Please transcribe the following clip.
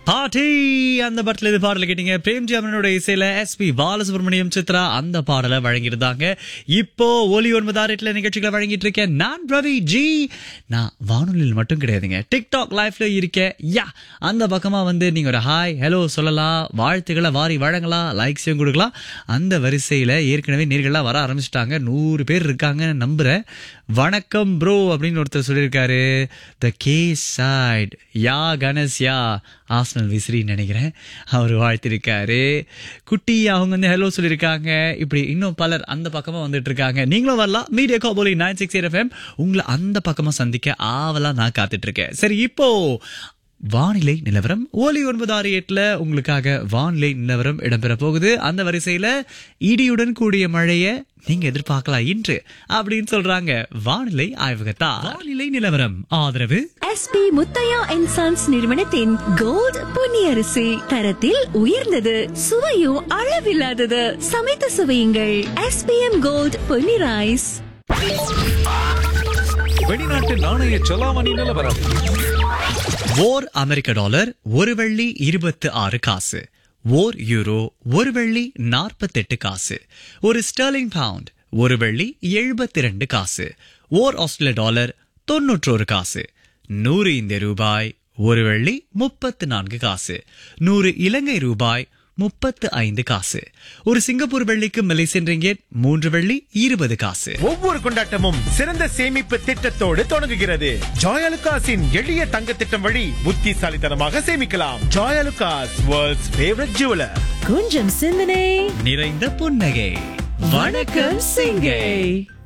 பாட்டி அந்த படத்துல இது பாடல கேட்டீங்க பிரேம்ஜி அம்மனோட இசையில எஸ்பி பாலசுப்ரமணியம் சித்ரா அந்த பாடலை வழங்கியிருந்தாங்க இப்போ ஒலி ஒன்பது ஆறு எட்டுல நிகழ்ச்சிகளை வழங்கிட்டு இருக்கேன் நான் ரவி ஜி நான் வானொலியில் மட்டும் கிடையாதுங்க டிக்டாக் லைஃப்ல இருக்கேன் யா அந்த பக்கமா வந்து நீங்க ஒரு ஹாய் ஹலோ சொல்லலாம் வாழ்த்துக்களை வாரி வழங்கலாம் லைக்ஸையும் கொடுக்கலாம் அந்த வரிசையில ஏற்கனவே நேர்கள்லாம் வர ஆரம்பிச்சிட்டாங்க நூறு பேர் இருக்காங்கன்னு நம்புறேன் வணக்கம் ப்ரோ அப்படின்னு ஒருத்தர் சொல்லியிருக்காரு த கே சைட் யா கணேஷ் யா ஆஸ்னல் விசிறின்னு நினைக்கிறேன் அவர் வாழ்த்திருக்காரு குட்டி அவங்க வந்து ஹலோ சொல்லியிருக்காங்க இப்படி இன்னும் பலர் அந்த பக்கமா வந்துட்டு இருக்காங்க நீங்களும் வரலாம் மீடியா காபோலி நைன் சிக்ஸ் எஃப்எம் உங்களை அந்த பக்கமா சந்திக்க ஆவலா நான் காத்துட்டு இருக்கேன் சரி இப்போ வானிலை நிலவரம் ஓலி ஒன்பது ஆறு எட்டுல உங்களுக்காக வானிலை நிலவரம் இடம்பெற போகுது அந்த வரிசையில இடியுடன் கூடிய மழையை நீங்க எதிர்பார்க்கலாம் இன்று அப்படின்னு சொல்றாங்க வானிலை ஆய்வகத்தா வானிலை நிலவரம் ஆதரவு எஸ்பி முத்தையா அண்ட் சன்ஸ் நிறுவனத்தின் கோல்ட் பொன்னியரிசி தரத்தில் உயர்ந்தது சுவையும் அளவில்லாதது சமைத்து சுவையுங்கள் எஸ்பிஎம் கோல்ட் பொன்னி ரைஸ் வெளிநாட்டு நாணய செலாவணி நிலவரம் ஓர் அமெரிக்க டாலர் ஒரு வெள்ளி இருபத்து ஆறு காசு ஓர் யூரோ ஒரு வெள்ளி நாற்பத்தெட்டு காசு ஒரு ஸ்டெர்லிங் பவுண்ட் ஒரு வெள்ளி எழுபத்தி ரெண்டு காசு ஓர் ஆஸ்திரேலிய டாலர் தொன்னூற்றோரு காசு நூறு இந்திய ரூபாய் ஒரு வெள்ளி முப்பத்து நான்கு காசு நூறு இலங்கை ரூபாய் முப்பத்து ஐந்து காசு ஒரு சிங்கப்பூர் வெள்ளிக்கு மலேசியன் ரிங்கெட் மூன்று வெள்ளி இருபது காசு ஒவ்வொரு கொண்டாட்டமும் சிறந்த சேமிப்பு திட்டத்தோடு தொடங்குகிறது ஜாயலுகாஸின் எளிய தங்க திட்டம் வழி புத்திசாலித்தனமாக சேமிக்கலாம் ஜாயலுகாஸ் வேர்ல்ட்ஸ் ஃபேவரட் ஜுவலர் கொஞ்சம் சிந்தனை நிறைந்த புன்னகை வணக்கம் சிங்கை